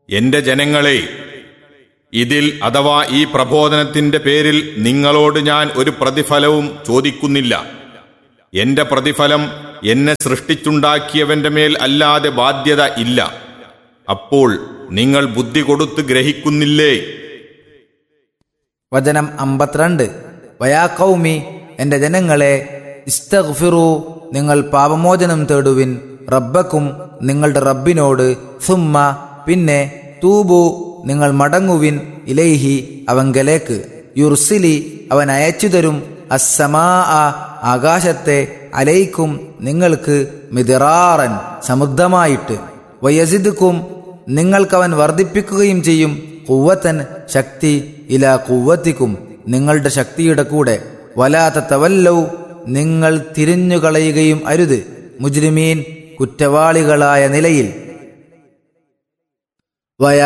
എന്റെ ജനങ്ങളെ ഇതിൽ അഥവാ ഈ പ്രബോധനത്തിന്റെ പേരിൽ നിങ്ങളോട് ഞാൻ ഒരു പ്രതിഫലവും ചോദിക്കുന്നില്ല എന്റെ പ്രതിഫലം എന്നെ സൃഷ്ടിച്ചുണ്ടാക്കിയവന്റെ മേൽ അല്ലാതെ ബാധ്യത ഇല്ല അപ്പോൾ നിങ്ങൾ ബുദ്ധി കൊടുത്ത് ഗ്രഹിക്കുന്നില്ലേ വചനം അമ്പത്തിരണ്ട് വയാ കൗമി എൻ്റെ ജനങ്ങളെ ഇസ്തഗ്ഫിറു നിങ്ങൾ പാപമോചനം തേടുവിൻ റബ്ബക്കും നിങ്ങളുടെ റബ്ബിനോട് സുമ്മ പിന്നെ തൂബു നിങ്ങൾ മടങ്ങുവിൻ ഇലൈഹി അവങ്കലേക്ക് യുർസിലി അവൻ അയച്ചു തരും അസ്സമാ ആകാശത്തെ അലയിക്കും നിങ്ങൾക്ക് മിതിറാറൻ സമുദ്രമായിട്ട് വയസിദുക്കും നിങ്ങൾക്കവൻ വർദ്ധിപ്പിക്കുകയും ചെയ്യും കുവ്വത്തൻ ശക്തി ഇല കുവ്വത്തിക്കും നിങ്ങളുടെ ശക്തിയുടെ കൂടെ വലാത്ത തവല്ലൗ നിങ്ങൾ തിരിഞ്ഞുകളയുകയും അരുത് മുജ്രിമീൻ കുറ്റവാളികളായ നിലയിൽ വയ